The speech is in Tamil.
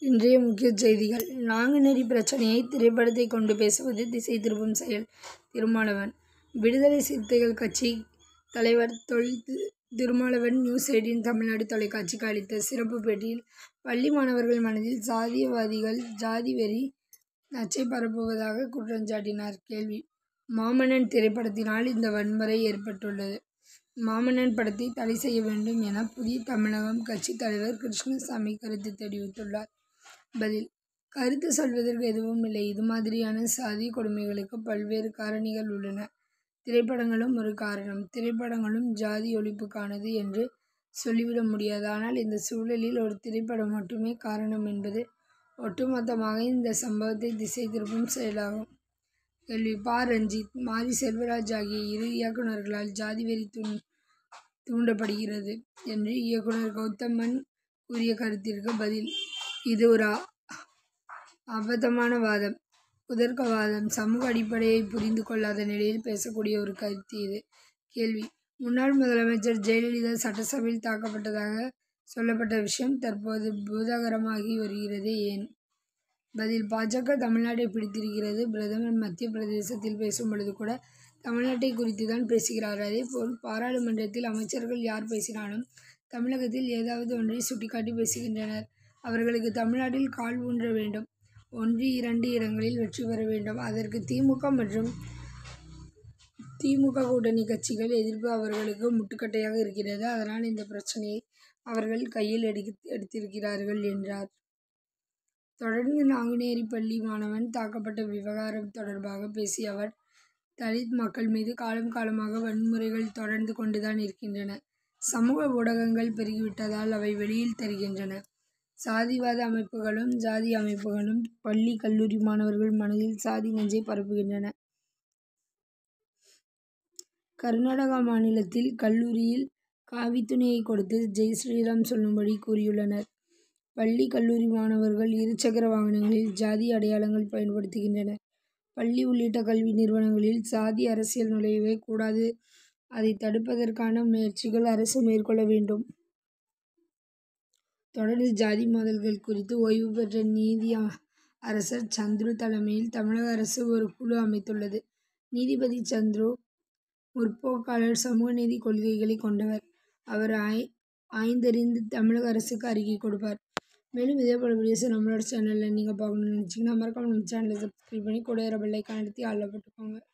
இன்றைய முக்கிய செய்திகள் நாங்குநேரி பிரச்சனையை திரைப்படத்தை கொண்டு பேசுவது திசை திருப்பும் செயல் திருமாவளவன் விடுதலை சிறுத்தைகள் கட்சி தலைவர் தொல் திருமாவளவன் நியூஸ் எய்ட்டீன் தமிழ்நாடு தொலைக்காட்சிக்கு அளித்த சிறப்பு பேட்டியில் பள்ளி மாணவர்கள் மனதில் சாதியவாதிகள் ஜாதி வெறி நச்சை பரப்புவதாக குற்றஞ்சாட்டினார். கேள்வி மாமன்னன் திரைப்படத்தினால் இந்த வன்முறை ஏற்பட்டுள்ளது. மாமன்னன் படத்தை தடை செய்ய வேண்டும் என புதிய தமிழகம் கட்சி தலைவர் கிருஷ்ணசாமி கருத்து தெரிவித்துள்ளார். பதில் கருத்து சொல்வதற்கு எதுவும் இல்லை. இது மாதிரியான சாதிய கொடுமைகளுக்கு பல்வேறு காரணிகள் உள்ளன. திரைப்படங்களும் ஒரு காரணம். திரைப்படங்களும் ஜாதி ஒழிப்புக்கானது என்று சொல்லிவிட முடியாது. ஆனால் இந்த சூழலில் ஒரு திரைப்படம் மட்டுமே காரணம் என்பது ஒட்டுமொத்தமாக இந்த சம்பவத்தை திசை திருப்பும் செயலாகும். கேள்வி ப. ரஞ்சித் மாரி செல்வராஜ் ஆகிய இரு இயக்குனர்களால் ஜாதி வெறி தூண்டப்படுகிறது என்று இயக்குனர் கவுதமன் கூறிய கருத்திற்கு பதில் இது ஒரு அபத்தமான வாதம். குதர்க்கவாதம். சமூக அடிப்படையை புரிந்து கொள்ளாத நிலையில் பேசக்கூடிய ஒரு கருத்து இது. கேள்வி முன்னாள் முதலமைச்சர் ஜெயலலிதா சட்டசபையில் தாக்கப்பட்டதாக சொல்லப்பட்ட விஷயம் தற்போது பூதாகரமாகி வருகிறதே ஏன்? பதில் பா. ஜ. தமிழ்நாட்டை பிடித்திருக்கிறது. பிரதமர் மத்திய பிரதேசத்தில் பேசும்பொழுது கூட தமிழ்நாட்டை குறித்து தான் பேசுகிறார். அதேபோல் பாராளுமன்றத்தில் அமைச்சர்கள் யார் பேசினாலும் தமிழகத்தில் ஏதாவது ஒன்றை சுட்டிக்காட்டி பேசுகின்றனர். அவர்களுக்கு தமிழ்நாட்டில் கால் ஊன்ற வேண்டும். ஒன்று இரண்டு இடங்களில் வெற்றி பெற வேண்டும். அதற்கு தி. மு. க. மற்றும் தி. மு. க. கூட்டணி கட்சிகள் எதிர்ப்பு அவர்களுக்கு முட்டுக்கட்டையாக இருக்கிறது. அதனால் இந்த பிரச்னையை அவர்கள் கையில் எடுத்திருக்கிறார்கள் என்றார். தொடர்ந்து நாங்குநேரி பள்ளி மாணவன் தாக்கப்பட்ட விவகாரம் தொடர்பாக பேசிய அவர் தலித் மக்கள் மீது காலம் காலமாக வன்முறைகள் தொடர்ந்து கொண்டுதான் இருக்கின்றன. சமூக ஊடகங்கள் பெருகிவிட்டதால் அவை வெளியில் தெரிகின்றன. சாதிவாத அமைப்புகளும் ஜாதி அமைப்புகளும் பள்ளி கல்லூரி மாணவர்கள் மனதில் சாதி நஞ்சை பரப்புகின்றன. கர்நாடகா மாநிலத்தில் கல்லூரியில் காவி துணியை கொடுத்து ஜெய் ஸ்ரீராம் சொல்லும்படி கூறியுள்ளனர். பள்ளி கல்லூரி மாணவர்கள் இருசக்கர வாகனங்களில் ஜாதி அடையாளங்கள் பயன்படுத்துகின்றனர். பள்ளி உள்ளிட்ட கல்வி நிறுவனங்களில் சாதி அரசியல் நுழையவே கூடாது. அதை தடுப்பதற்கான முயற்சிகள் அரசு மேற்கொள்ள வேண்டும். தொடர்ந்து ஜாதி மோதல்கள் குறித்து ஓய்வு பெற்ற நீதியரசர் சந்துரு தலைமையில் தமிழக அரசு ஒரு குழு அமைத்துள்ளது. நீதிபதி சந்துரு முற்போக்காளர் சமூக நீதி கொள்கைகளை கொண்டவர். அவர் ஆய்ந்தறிந்து தமிழக அரசுக்கு அறிக்கை கொடுப்பார். மேலும் இதேபோல வீடியோஸை நம்மளோட சேனல்ல நீங்க பார்க்கணும்னு நினைச்சீங்கன்னா மறக்காம நம்ம சேனலை சப்ஸ்கிரைப் பண்ணி கூட வர பெல் ஐகானை அழுத்தி ஆல்ல போட்டுக்கோங்க.